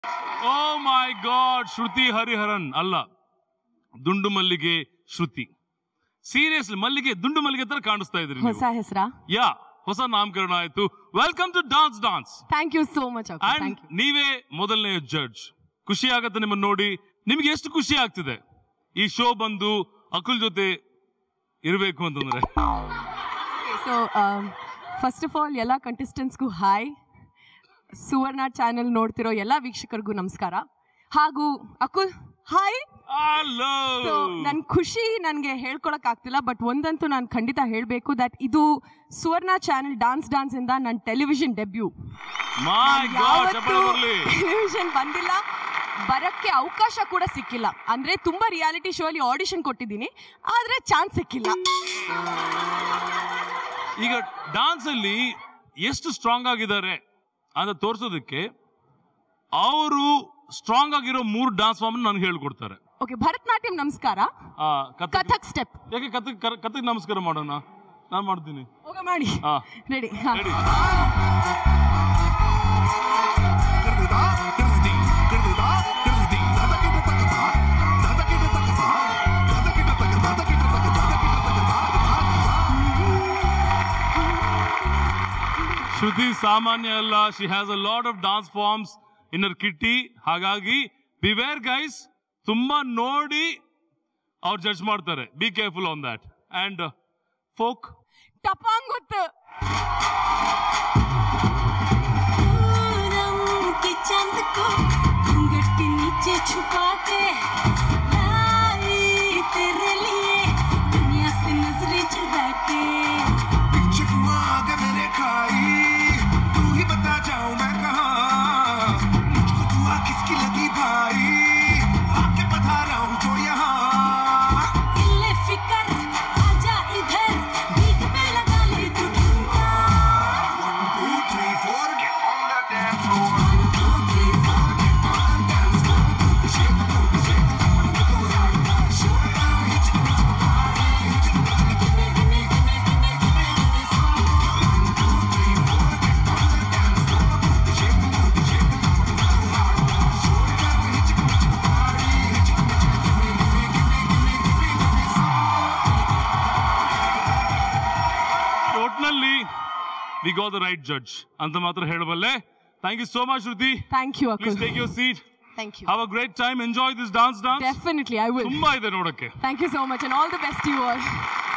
ಓ ಮೈ god ಶ್ರುತಿ ಹರಿಹರನ್ ಅಲ್ಲ ದುಂಡು ಮಲ್ಲಿಗೆ ಶ್ರುತಿ ಸೀರಿಯಸ್ಲಿ ಮಲ್ಲಿಗೆ ದುಂಡು ಮಲ್ಲಿಗೆ ತರ ಕಾಣಿಸ್ತಾ ಇದ್ರಿ ನೀವು. ಹೊಸ ಹೆಸರಾ ಯಾ ಹೊಸ ನಾಮಕರಣ ಆಯ್ತು welcome to dance dance thank you so much and thank you ನೀವೇ ಮೊದಲನೇ ಜಡ್ಜ್ ಖುಷಿ ಆಗತ್ತೆ ನಿಮ್ಮನ್ನ ನೋಡಿ ನಿಮ್ಗೆ ಎಷ್ಟು ಖುಷಿ ಆಗ್ತಿದೆ ಈ ಶೋ ಬಂದು ಅಕುಲ್ ಜೊತೆ ಇರಬೇಕು ಅಂತಂದ್ರೆ ಸೊ ಫಸ್ಟ್ ಆಫ್ ಆಲ್ ಎಲ್ಲ ಕಂಟೆಸ್ಟೆಂಟ್ಸ್ಗೂ ಹಾಯ್ ಸುವರ್ಣ ಚಾನೆಲ್ ನೋಡ್ತಿರೋ ಎಲ್ಲ ವೀಕ್ಷಕರಿಗೂ ನಮಸ್ಕಾರ ಹಾಗೂ ಅಕುಲ್ ಹಾಯ್ ಹಲೋ ಸೊ ನನ್ ಖುಷಿ ನನಗೆ ಹೇಳ್ಕೊಳಕ್ ಆಗ್ತಿಲ್ಲ ಬಟ್ ಒಂದಂತೂ ನಾನು ಖಂಡಿತ ಹೇಳಬೇಕು ದಟ್ ಇದು ಸುವರ್ಣ ಚಾನೆಲ್ ಡಾನ್ಸ್ ಡಾನ್ಸ್ ಇಂದ ನನ್ನ ಟೆಲಿವಿಷನ್ ಡೆಬ್ಯೂ ಮೈ ಗಾಡ್ ಯಾವತ್ತೂ ಚಪ್ಪಾಳೆ ಬರ್ಲಿ ಟೆಲಿವಿಷನ್ ಬಂದಿಲ್ಲ ಬರಕ್ಕೆ ಅವಕಾಶ ಕೂಡ ಸಿಕ್ಕಿಲ್ಲ ಅಂದ್ರೆ ತುಂಬಾ ರಿಯಾಲಿಟಿ ಶೋ ಅಲ್ಲಿ ಆಡಿಷನ್ ಕೊಟ್ಟಿದ್ದೀನಿ ಆದ್ರೆ ಚಾನ್ಸ್ ಸಿಕ್ಕಿಲ್ಲ ಈಗ ಡಾನ್ಸ್ ಅಲ್ಲಿ ಎಷ್ಟು ಸ್ಟ್ರಾಂಗ್ ಆಗಿದ್ದಾರೆ ಅಂತ ತೋರ್ಸೋದಕ್ಕೆ ಅವರು ಸ್ಟ್ರಾಂಗ್ ಆಗಿರೋ ಮೂರು ಡಾನ್ಸ್ ಫಾರ್ಮ್ ನನ್ಗೆ ಹೇಳ್ಕೊಡ್ತಾರೆ ಓಕೆ ಭರತನಾಟ್ಯಂ ನಮಸ್ಕಾರ ಆ, ಕಥಕ್ ಕಥಕ್ ಸ್ಟೆಪ್ ಯಾಕೆ ಕಥಕ್ ಕಥಕ್ ನಮಸ್ಕಾರ ಮಾಡೋಣ ನಾನು ಮಾಡ್ತೀನಿ ಹೋಗ ಮಾಡಿ ಹಾ ರೆಡಿ ರೆಡಿ ಕರ್ದದಾ ಕರ್ದದಿ ಕರ್ದದಾ ಕರ್ದದಿ ದದಕಿಟ ತಕದ ದದಕಿಟ ತಕದ ದದಕಿಟ ತಕ ದದಕಿಟ ತಕ ದದಕಿಟ ತಕ ಶ್ರುತಿ ಸಾಮಾನ್ಯ ಅಲ್ಲ she has a lot of dance forms in her kitty ಹಾಗಾಗಿ ಬಿವೇರ್ ಗೈಸ್ ತುಂಬಾ ನೋಡಿ ಅವ್ರು ಜಡ್ಜ್ ಮಾಡ್ತಾರೆ be careful on that and folk ಟಪಾಂಗುತ್ತು पूनम के चांद को घूंघट नीचे छुपा के लाई तेरे लिए दुनिया से नजरें चुरा के पीछे हुआ आगे मेरे खाई तू ही बता जाऊं मैं कहाँ मुझको दुआ किसकी लगी भाई आके पधारा हूँ जो यहाँ इल्ले फिकर आजा इधर बीट पे लगा ले तू ठुमका One, two, three, four, get on the dance floor. ಒಟ್ನಲ್ಲಿ we go the right judge ಅಂತ ಮಾತ್ರ ಹೇಳಬಲ್ಲೆ thank you so much Shruti thank you please Akul take your seat thank you have a great time enjoy this dance dance definitely I will ತುಂಬಾ ಇದೆ ನೋಡಕ್ಕೆ thank you so much and all the best you all